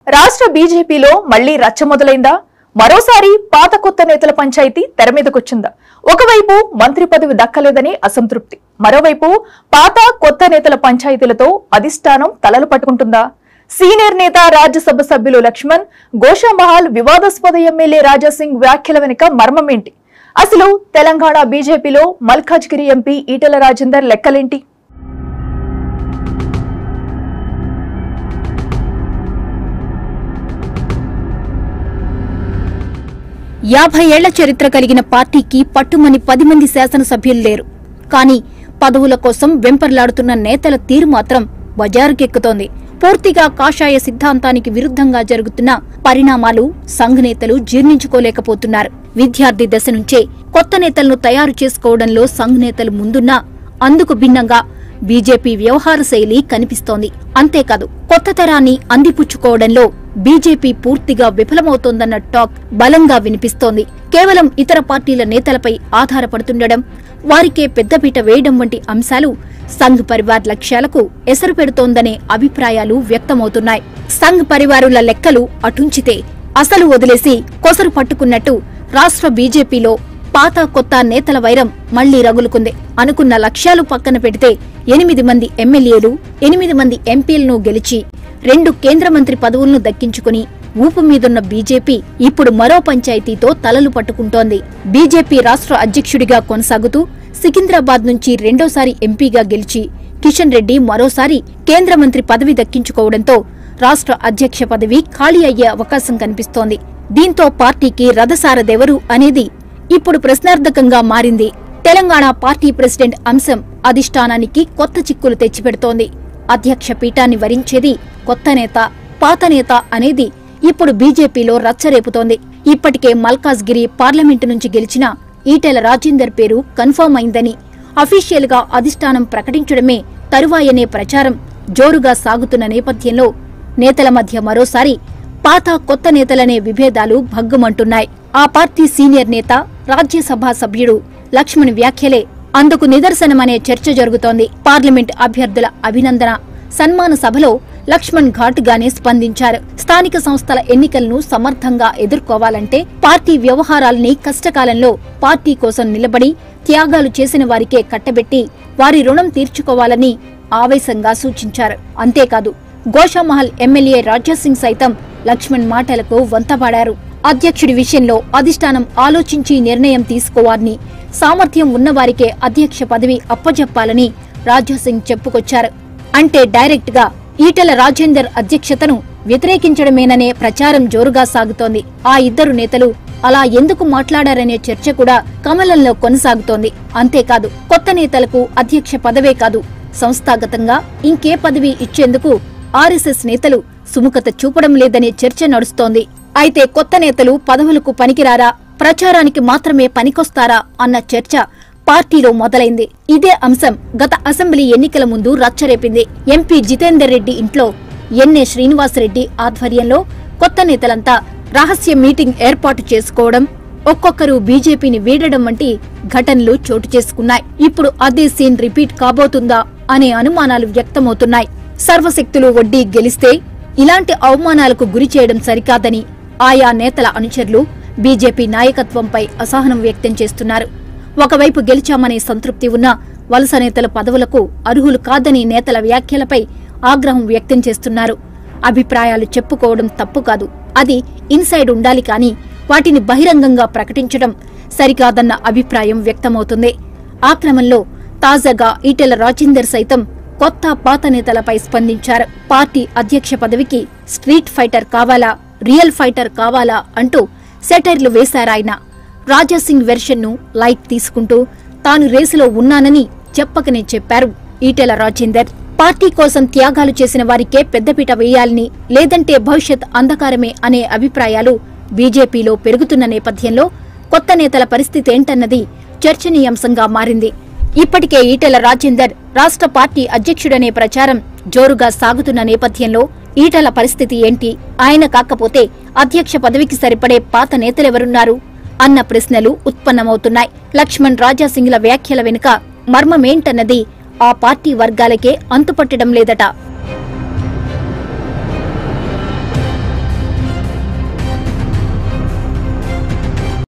రాష్ట్ర బీజేపీలో మళ్లీ రచ్చ మొదలైందా మరోసారి పాత కొత్త నేతల పంచాయతీ తెర మీదకొచ్చిందా ఒకవైపు మంత్రి పదవి దక్కలేదని అసంతృప్తి మరోవైపు పాత కొత్త నేతల పంచాయతీలతో అధిష్టానం తలలు పట్టుకుంటుందా సీనియర్ నేత రాజ్యసభ సభ్యులు లక్ష్మణ్ గోషామహల్ వివాదాస్పద ఎమ్మెల్యే రాజాసింగ్ వ్యాఖ్యల వెనుక మర్మమేంటి అసలు తెలంగాణ బీజేపీలో మల్కాజ్గిరి ఎంపీ ఈటెల రాజేందర్ లెక్కలేంటి యాభై ఏళ్ల చరిత్ర కలిగిన పార్టీకి పట్టుమని పది మంది శాసనసభ్యులు లేరు కానీ పదవుల కోసం వెంపర్లాడుతున్న నేతల తీరు మాత్రం బజారుకెక్కుతోంది పూర్తిగా కాషాయ సిద్ధాంతానికి విరుద్ధంగా జరుగుతున్న పరిణామాలు సంఘ్ నేతలు జీర్ణించుకోలేకపోతున్నారు విద్యార్థి దశ నుంచే కొత్త నేతలను తయారు చేసుకోవడంలో సంఘ్ నేతలు ముందున్నా అందుకు భిన్నంగా బీజేపీ వ్యవహార శైలి కనిపిస్తోంది అంతేకాదు కొత్త తరాన్ని అందిపుచ్చుకోవడంలో బీజేపీ పూర్తిగా విఫలమవుతోందన్న టాక్ బలంగా వినిపిస్తోంది కేవలం ఇతర పార్టీల నేతలపై ఆధారపడుతుండడం వారికే పెద్దపీట వేయడం వంటి అంశాలు సంఘ్ పరివార్ లక్ష్యాలకు ఎసరు పెడుతోందనే అభిప్రాయాలు వ్యక్తమవుతున్నాయి సంఘ్ పరివారుల లెక్కలు అటుంచితే అసలు వదిలేసి కొసరు పట్టుకున్నట్టు రాష్ట్ర బీజేపీలో పాత కొత్త నేతల వైరం మళ్లీ రగులుకుంది అనుకున్న లక్ష్యాలు పక్కన పెడితే ఎనిమిది మంది ఎమ్మెల్యేలు ఎనిమిది మంది ఎంపీలను గెలిచి రెండు కేంద్ర మంత్రి పదవులను దక్కించుకుని ఊపు మీదున్న బీజేపీ ఇప్పుడు మరో పంచాయతీతో తలలు పట్టుకుంటోంది బీజేపీ రాష్ట్ర అధ్యక్షుడిగా కొనసాగుతూ సికింద్రాబాద్ నుంచి రెండోసారి ఎంపీగా గెలిచి కిషన్ రెడ్డి మరోసారి కేంద్ర మంత్రి పదవి దక్కించుకోవడంతో రాష్ట్ర అధ్యక్ష పదవి ఖాళీ అయ్యే అవకాశం కనిపిస్తోంది దీంతో పార్టీకి రథసారదెవరు అనేది ఇప్పుడు ప్రశ్నార్థకంగా మారింది తెలంగాణ పార్టీ ప్రెసిడెంట్ అంశం అధిష్టానానికి కొత్త చిక్కులు తెచ్చిపెడుతోంది అధ్యక్ష పీఠాన్ని వరించేది కొత్త నేత పాత నేత అనేది ఇప్పుడు బీజేపీలో రచ్చరేపుతోంది ఇప్పటికే మల్కాజ్గిరి పార్లమెంటు నుంచి గెలిచిన ఈటెల రాజేందర్ పేరు కన్ఫర్మ్ అయిందని అఫీషియల్ గా అధిష్టానం ప్రకటించడమే తరువాయనే ప్రచారం జోరుగా సాగుతున్న నేపథ్యంలో నేతల మధ్య మరోసారి పాత కొత్త నేతలనే విభేదాలు భగ్గుమంటున్నాయి ఆ పార్టీ సీనియర్ నేత రాజ్యసభ సభ్యుడు లక్ష్మణ్ వ్యాఖ్యలే అందుకు నిదర్శనమనే చర్చ జరుగుతోంది పార్లమెంట్ అభ్యర్థుల అభినందన సన్మాన సభలో లక్ష్మణ్ ఘాటుగానే స్పందించారు స్థానిక సంస్థల ఎన్నికలను సమర్థంగా ఎదుర్కోవాలంటే పార్టీ వ్యవహారాల్ని కష్టకాలంలో పార్టీ కోసం నిలబడి త్యాగాలు చేసిన వారికే కట్టబెట్టి వారి రుణం తీర్చుకోవాలని ఆవేశంగా సూచించారు అంతేకాదు గోషామహల్ ఎమ్మెల్యే రాజాసింగ్ సైతం లక్ష్మణ్ మాటలకు వంతపాడారు అధ్యక్షుడి విషయంలో అధిష్టానం ఆలోచించి నిర్ణయం తీసుకోవాలని సామర్థ్యం ఉన్నవారికే అధ్యక్ష పదవి అప్పజెప్పాలని రాజాసింగ్ చెప్పుకొచ్చారు అంటే డైరెక్ట్ గా ఈటెల రాజేందర్ అధ్యక్షతను వ్యతిరేకించడమేననే ప్రచారం జోరుగా సాగుతోంది ఆ ఇద్దరు నేతలు అలా ఎందుకు మాట్లాడారనే చర్చ కూడా కమలంలో కొనసాగుతోంది అంతేకాదు కొత్త నేతలకు అధ్యక్ష పదవే కాదు సంస్థాగతంగా ఇంకే పదవి ఇచ్చేందుకు ఆర్ఎస్ఎస్ నేతలు సుముఖత చూపడం లేదనే చర్చ నడుస్తోంది అయితే కొత్త నేతలు పదవులకు పనికిరారా ప్రచారానికి మాత్రమే పనికొస్తారా అన్న చర్చ పార్టీలో మొదలైంది ఇదే అంశం గత అసెంబ్లీ ఎన్నికల ముందు రచ్చరేపింది ఎంపీ జితేందర్ రెడ్డి ఇంట్లో ఎన్ఏ శ్రీనివాసరెడ్డి ఆధ్వర్యంలో కొత్త నేతలంతా రహస్య మీటింగ్ ఏర్పాటు చేసుకోవడం ఒక్కొక్కరు బీజేపీని వీడడం వంటి ఘటనలు చోటు చేసుకున్నాయి ఇప్పుడు అదే సీన్ రిపీట్ కాబోతుందా అనే అనుమానాలు వ్యక్తమవుతున్నాయి సర్వశక్తులు వడ్డీ గెలిస్తే ఇలాంటి అవమానాలకు గురి చేయడం సరికాదని ఆయా నేతల అనుచరులు బీజేపీ నాయకత్వంపై అసహనం వ్యక్తం చేస్తున్నారు ఒకవైపు గెలిచామనే సంతృప్తి ఉన్న వలస నేతల పదవులకు అర్హులు కాదని నేతల వ్యాఖ్యలపై ఆగ్రహం వ్యక్తం చేస్తున్నారు అభిప్రాయాలు చెప్పుకోవడం తప్పు కాదు అది ఇన్సైడ్ ఉండాలి కానీ వాటిని బహిరంగంగా ప్రకటించడం సరికాదన్న అభిప్రాయం వ్యక్తమవుతుంది ఆ క్రమంలో తాజాగా ఈటెల రాజేందర్ సైతం కొత్త పాత నేతలపై స్పందించారు పార్టీ అధ్యక్ష పదవికి స్ట్రీట్ ఫైటర్ కావాలా రియల్ ఫైటర్ కావాలా అంటూ సెటైర్లు వేశారాయన రాజాసింగ్ వెర్షన్ను లైట్ తీసుకుంటూ తాను రేసులో ఉన్నానని చెప్పకనే చెప్పారు ఈటెల రాజేందర్ పార్టీ కోసం త్యాగాలు చేసిన వారికే పెద్దపీట వేయాలని లేదంటే భవిష్యత్ అంధకారమే అనే అభిప్రాయాలు బీజేపీలో పెరుగుతున్న నేపథ్యంలో కొత్త నేతల పరిస్థితేంటన్నది చర్చనీయాంశంగా మారింది ఇప్పటికే ఈటెల రాజేందర్ రాష్ట్ర పార్టీ అధ్యక్షుడనే ప్రచారం జోరుగా సాగుతున్న నేపథ్యంలో ఈటెల పరిస్థితి ఏంటి ఆయన కాకపోతే అధ్యక్ష పదవికి సరిపడే పాత నేతలెవరున్నారు అన్న ప్రశ్నలు ఉత్పన్నమవుతున్నాయి లక్ష్మణ్ రాజాసింగ్ల వ్యాఖ్యల వెనుక మర్మమేంటన్నది ఆ పార్టీ వర్గాలకే అంతుపట్టడం లేదట